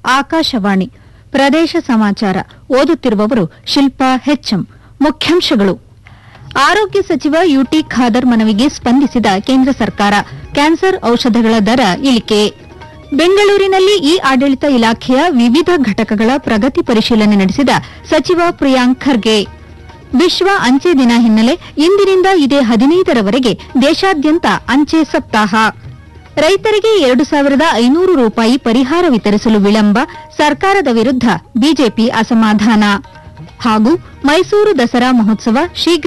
ಆಕಾಶವಾಣಿ ಪ್ರದೇಶ ಸಮಾಚಾರ ಓದುತ್ತಿರುವವರು ಶಿಲ್ಪಾ ಹೆಚ್ಎಂ ಮುಖ್ಯಾಂಶಗಳು ಆರೋಗ್ಯ ಸಚಿವ ಯುಟಿ ಖಾದರ್ ಮನವಿಗೆ ಸ್ಪಂದಿಸಿದ ಕೇಂದ್ರ ಸರ್ಕಾರ ಕ್ಯಾನ್ಸರ್ ಔಷಧಗಳ ದರ ಇಳಿಕೆ ಬೆಂಗಳೂರಿನಲ್ಲಿ ಇ ಆಡಳಿತ ಇಲಾಖೆಯ ವಿವಿಧ ಘಟಕಗಳ ಪ್ರಗತಿ ಪರಿಶೀಲನೆ ನಡೆಸಿದ ಸಚಿವ ಪ್ರಿಯಾಂಕ್ ಖರ್ಗೆ ವಿಶ್ವ ಅಂಚೆ ದಿನ ಹಿನ್ನೆಲೆ ಇಂದಿನಿಂದ ಇದೇ ಹದಿನೈದರವರೆಗೆ ದೇಶಾದ್ಯಂತ ಅಂಚೆ ಸಪ್ತಾಹ ರೈತರಿಗೆ ಎರಡು ಸಾವಿರದ ಐನೂರು ರೂಪಾಯಿ ಪರಿಹಾರ ವಿತರಿಸಲು ವಿಳಂಬ ಸರ್ಕಾರದ ವಿರುದ್ಧ ಬಿಜೆಪಿ ಅಸಮಾಧಾನ ಹಾಗೂ ಮೈಸೂರು ದಸರಾ ಮಹೋತ್ಸವ ಶೀಘ್ರ